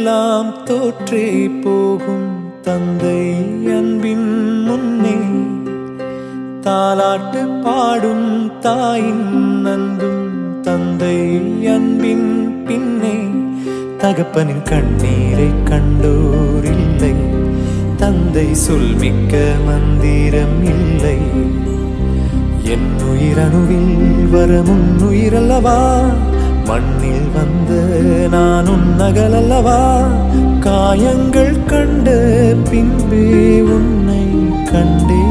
எல்லாம் தோற்றே போகும் தந்தை அன்பின் முன்னே தாலாட்டு பாடும் தாயின் அன்பும் தந்தை அன்பின் பின்னே தகப்பனின் கண்ணீரை கண்டோர் இல்லை தந்தை சொல்மிக்க மந்திரம் இல்லை என் உயிரணுவில் வரும் உயிரல்லவா மண்ணில் வந்த நான் உன்னகலல்லவா காயங்கள் கண்ட பின்பே உன்னை கண்டே